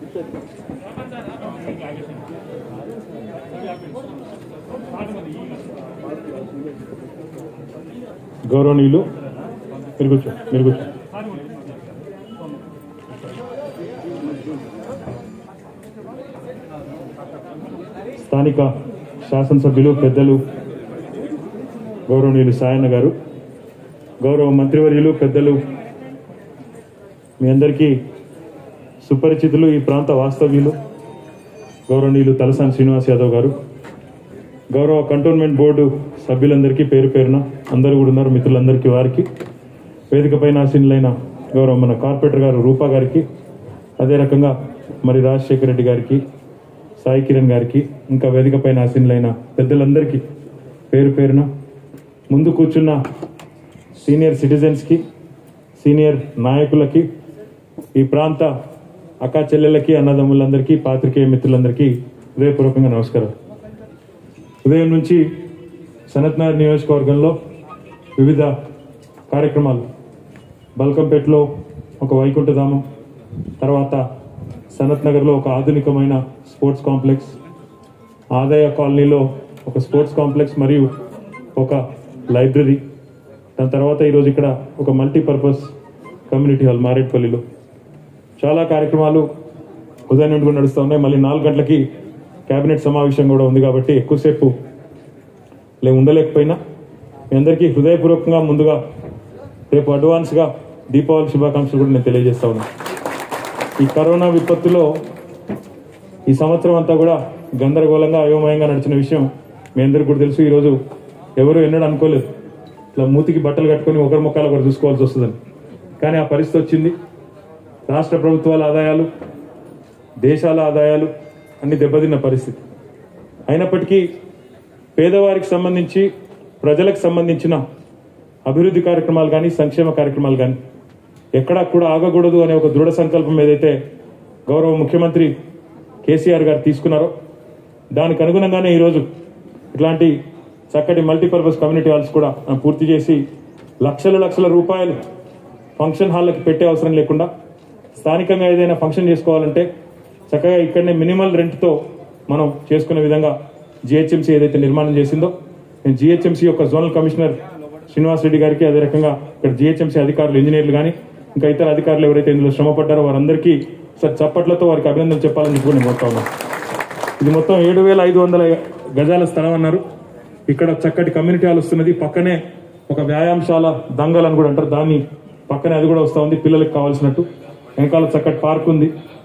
గౌరవనీయులు మీరు కూర్చో మీరు కూర్చో స్థానిక శాసనసభ్యులు పెద్దలు గౌరవనీయులు సాయన్న గారు గౌరవ మంత్రివర్యులు పెద్దలు మీ అందరికీ సుపరిచితులు ఈ ప్రాంత వాస్తవ్యులు గౌరవనీయులు తలసాని శ్రీనివాస్ యాదవ్ గారు గౌరవ కంటోన్మెంట్ బోర్డు సభ్యులందరికీ పేరు పేరున అందరూ కూడా ఉన్నారు మిత్రులందరికీ వారికి వేదికపైన ఆసీనులైన గౌరవ మన కార్పొరేటర్ గారు రూపా గారికి అదే రకంగా మరి రాజశేఖర రెడ్డి గారికి సాయి కిరణ్ గారికి ఇంకా వేదికపైన ఆసీనులైన పెద్దలందరికీ పేరు పేరున ముందు కూర్చున్న సీనియర్ సిటిజన్స్కి సీనియర్ నాయకులకి ఈ ప్రాంత అక్కా చెల్లెళ్ళకి అన్నదమ్ములందరికీ పాత్రికేయ మిత్రులందరికీ హృదయపూర్వకంగా నమస్కారం ఉదయం నుంచి సనత్నగర్ నియోజకవర్గంలో వివిధ కార్యక్రమాలు బల్కంపేటలో ఒక వైకుంఠధామం తర్వాత సనత్ నగర్లో ఒక ఆధునికమైన స్పోర్ట్స్ కాంప్లెక్స్ ఆదాయ కాలనీలో ఒక స్పోర్ట్స్ కాంప్లెక్స్ మరియు ఒక లైబ్రరీ దాని తర్వాత ఈరోజు ఇక్కడ ఒక మల్టీపర్పస్ కమ్యూనిటీ హాల్ మారేట్పల్లిలో చాలా కార్యక్రమాలు ఉదయం నుండి కూడా నడుస్తూ ఉన్నాయి మళ్ళీ నాలుగు గంటలకి కేబినెట్ సమావేశం కూడా ఉంది కాబట్టి ఎక్కువసేపు లే ఉండలేకపోయినా మీ అందరికీ హృదయపూర్వకంగా ముందుగా రేపు అడ్వాన్స్గా దీపావళి శుభాకాంక్షలు కూడా నేను తెలియజేస్తా ఉన్నా ఈ కరోనా విపత్తులో ఈ సంవత్సరం అంతా కూడా గందరగోళంగా అయోమయంగా నడిచిన విషయం మీ అందరికీ కూడా తెలుసు ఈరోజు ఎవరు ఎన్నడూ అనుకోలేదు ఇట్లా మూతికి బట్టలు కట్టుకొని ఒకరి ముఖాలు ఒకరు చూసుకోవాల్సి వస్తుందని కానీ ఆ పరిస్థితి వచ్చింది రాష్ట్ర ప్రభుత్వాల ఆదాయాలు దేశాల ఆదాయాలు అన్ని దెబ్బతిన్న పరిస్థితి అయినప్పటికీ పేదవారికి సంబంధించి ప్రజలకు సంబంధించిన అభివృద్ధి కార్యక్రమాలు కానీ సంక్షేమ కార్యక్రమాలు కానీ ఎక్కడా కూడా ఆగకూడదు అనే ఒక దృఢ సంకల్పం ఏదైతే గౌరవ ముఖ్యమంత్రి కేసీఆర్ గారు తీసుకున్నారో దానికి అనుగుణంగానే ఈరోజు ఇట్లాంటి చక్కటి మల్టీపర్పస్ కమ్యూనిటీ హాల్స్ కూడా మనం పూర్తి చేసి లక్షల లక్షల రూపాయలు ఫంక్షన్ హాల్కి పెట్టే అవసరం లేకుండా స్థానికంగా ఏదైనా ఫంక్షన్ చేసుకోవాలంటే చక్కగా ఇక్కడనే మినిమల్ రెంట్తో మనం చేసుకునే విధంగా జిహెచ్ఎంసీ ఏదైతే నిర్మాణం చేసిందో నేను జిహెచ్ఎంసీ యొక్క జోనల్ కమిషనర్ శ్రీనివాస్ రెడ్డి గారికి అదే రకంగా ఇక్కడ జిహెచ్ఎంసీ అధికారులు ఇంజనీర్లు కానీ ఇంకా ఇతర అధికారులు ఎవరైతే ఇందులో శ్రమ పడ్డారో వారందరికీ సార్ చప్పట్లతో వారికి అభినందనలు చెప్పాలని చెప్పి నేను కోరుతా ఉన్నాను ఇది మొత్తం ఏడు వేల ఐదు వందల గజాల స్థలం అన్నారు ఇక్కడ చక్కటి కమ్యూనిటీ హాల్ వస్తున్నది పక్కనే ఒక వ్యాయామశాల దంగల్ అని కూడా అంటారు దాన్ని పక్కనే అది కూడా వస్తా ఉంది పిల్లలకు కావాల్సినట్టు వెనకాల చక్కటి పార్క్ ఉంది